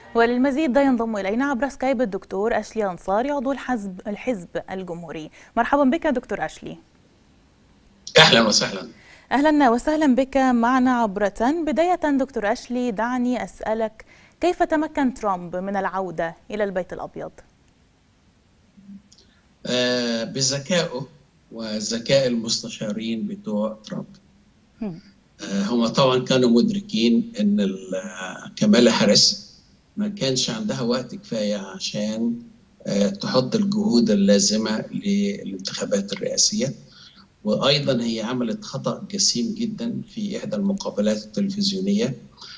وللمزيد ينضم الينا عبر سكايب الدكتور اشلي انصاري عضو الحزب الحزب الجمهوري مرحبا بك دكتور اشلي اهلا وسهلا اهلا وسهلا بك معنا عبر بدايه دكتور اشلي دعني اسالك كيف تمكن ترامب من العوده الى البيت الابيض آه بذكائه وذكاء المستشارين بتوع ترامب آه هم طبعا كانوا مدركين ان كمالا هاريس ما كانش عندها وقت كفايه عشان آه تحط الجهود اللازمه للانتخابات الرئاسيه وايضا هي عملت خطا جسيم جدا في احدى المقابلات التلفزيونيه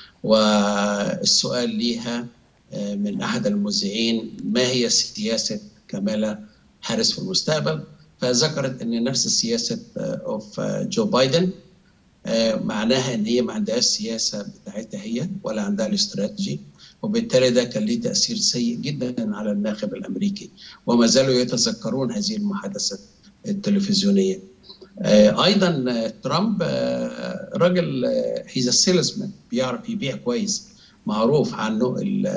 والسؤال ليها من احد المذيعين ما هي سياسه كمالا هاريس في المستقبل فذكرت ان نفس سياسه اوف جو بايدن معناها ان هي ما عندهاش سياسه بتاعتها هي ولا عندها الاستراتيجي وبالتالي ده كان ليه تاثير سيء جدا على الناخب الامريكي وما زالوا يتذكرون هذه المحادثه التلفزيونيه ايضا ترامب راجل هيز سيلزمان بيعرف يبيع كويس معروف عنه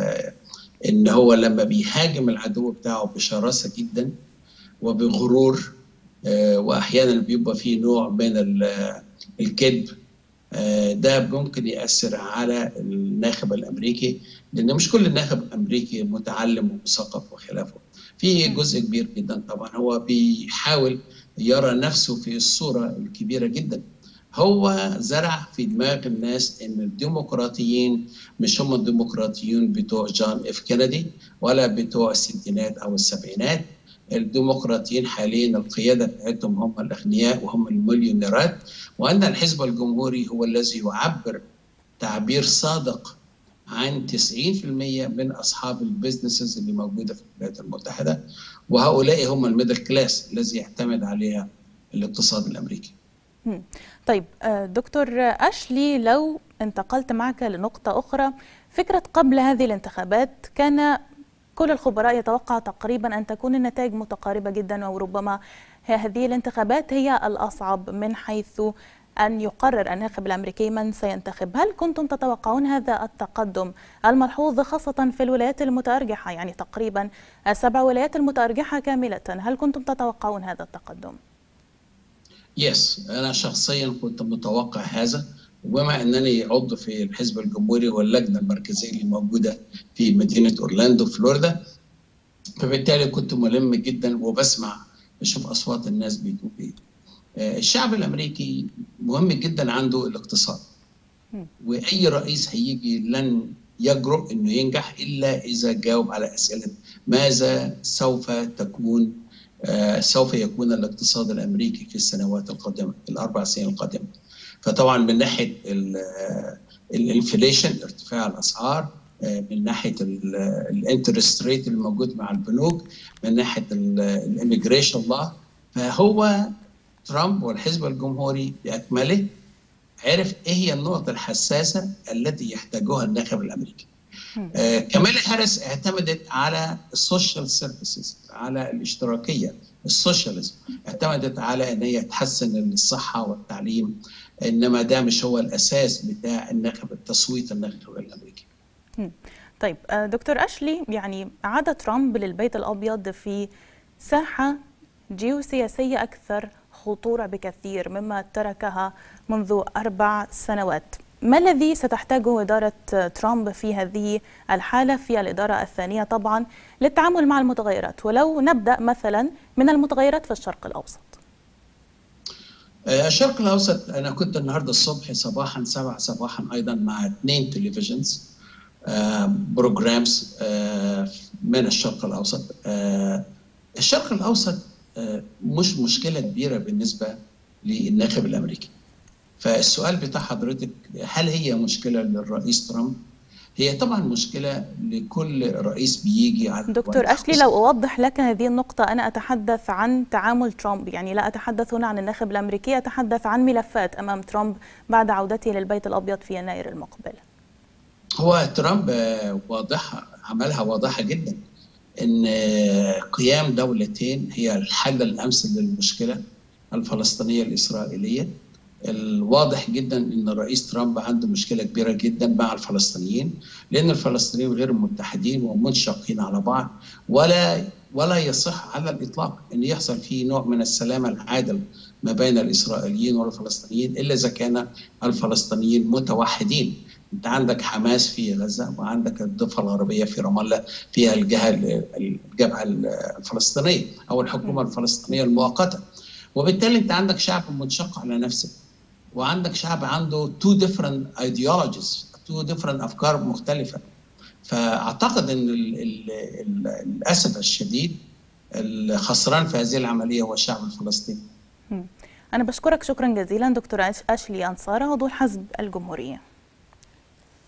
ان هو لما بيهاجم العدو بتاعه بشراسه جدا وبغرور واحيانا بيبقى فيه نوع من الكذب ده ممكن ياثر على الناخب الامريكي لان مش كل الناخب الامريكي متعلم ومثقف وخلافه في جزء كبير جدا طبعا هو بيحاول يرى نفسه في الصوره الكبيره جدا هو زرع في دماغ الناس ان الديمقراطيين مش هم الديمقراطيين بتوع جون اف كينيدي ولا بتوع الستينات او السبعينات الديمقراطيين حاليا القياده بتاعتهم هم الاغنياء وهم المليونيرات وان الحزب الجمهوري هو الذي يعبر تعبير صادق عن 90% من اصحاب البيزنسز اللي موجوده في الولايات المتحده وهؤلاء هم الميدل كلاس الذي يعتمد عليها الاقتصاد الامريكي. طيب دكتور اشلي لو انتقلت معك لنقطه اخرى فكره قبل هذه الانتخابات كان كل الخبراء يتوقع تقريبا ان تكون النتائج متقاربه جدا وربما هذه الانتخابات هي الاصعب من حيث أن يقرر الناخب الأمريكي من سينتخب هل كنتم تتوقعون هذا التقدم الملحوظ خاصة في الولايات المتأرجحة يعني تقريبا السبع ولايات المتأرجحة كاملة هل كنتم تتوقعون هذا التقدم؟ يس أنا شخصيا كنت متوقع هذا وبما أنني عضو في الحزب الجمهوري واللجنة المركزية اللي موجودة في مدينة أورلاندو فلوريدا فبالتالي كنت ملم جدا وبسمع بشوف أصوات الناس بتقول إيه الشعب الامريكي مهم جدا عنده الاقتصاد واي رئيس هيجي لن يجرؤ انه ينجح الا اذا جاوب على اسئله ماذا سوف تكون آه سوف يكون الاقتصاد الامريكي في السنوات القادمه في الاربع سنين القادمه فطبعا من ناحيه الانفليشن ارتفاع الاسعار آه من ناحيه الانترست ريت اللي موجود مع البنوك من ناحيه الاميجريشن الله فهو ترامب والحزب الجمهوري باكمله عرف ايه هي النقط الحساسه التي يحتاجها الناخب الامريكي. آه كمالا هاريس اعتمدت على السوشيال سيرفيسز على الاشتراكيه السوشياليزم اعتمدت على ان هي تحسن الصحه والتعليم انما ده مش هو الاساس بتاع الناخب التصويت الناخب الامريكي. طيب دكتور اشلي يعني عاد ترامب للبيت الابيض في ساحه جيوسياسيه اكثر خطورة بكثير مما تركها منذ أربع سنوات ما الذي ستحتاجه إدارة ترامب في هذه الحالة في الإدارة الثانية طبعا للتعامل مع المتغيرات ولو نبدأ مثلا من المتغيرات في الشرق الأوسط الشرق الأوسط أنا كنت النهاردة الصبح صباحا سبعة صباحا أيضا مع اثنين تلفزيونز بروجرامز من الشرق الأوسط الشرق الأوسط مش مشكله كبيره بالنسبه للناخب الامريكي. فالسؤال بتاع حضرتك هل هي مشكله للرئيس ترامب؟ هي طبعا مشكله لكل رئيس بيجي على دكتور اشلي لو اوضح لك هذه النقطه انا اتحدث عن تعامل ترامب يعني لا اتحدث هنا عن الناخب الامريكي اتحدث عن ملفات امام ترامب بعد عودته للبيت الابيض في يناير المقبل. هو ترامب واضحه عملها واضحه جدا ان قيام دولتين هي الحل الامثل للمشكله الفلسطينيه الاسرائيليه الواضح جدا ان الرئيس ترامب عنده مشكله كبيره جدا مع الفلسطينيين لان الفلسطينيين غير متحدين ومنشقين على بعض ولا ولا يصح على الاطلاق ان يحصل فيه نوع من السلام العادل ما بين الاسرائيليين والفلسطينيين الا اذا كان الفلسطينيين متوحدين انت عندك حماس في غزه وعندك الضفه الغربيه في رام الله فيها الجهه الجبهه الفلسطينيه او الحكومه الفلسطينيه المؤقته وبالتالي انت عندك شعب منشق على نفسه وعندك شعب عنده تو different ideologies تو different افكار مختلفه فاعتقد ان ال ال ال للاسف الشديد الخسران في هذه العمليه هو الشعب الفلسطيني. أنا بشكرك شكرا جزيلا دكتور أشلي أنصار عضو حزب الجمهورية.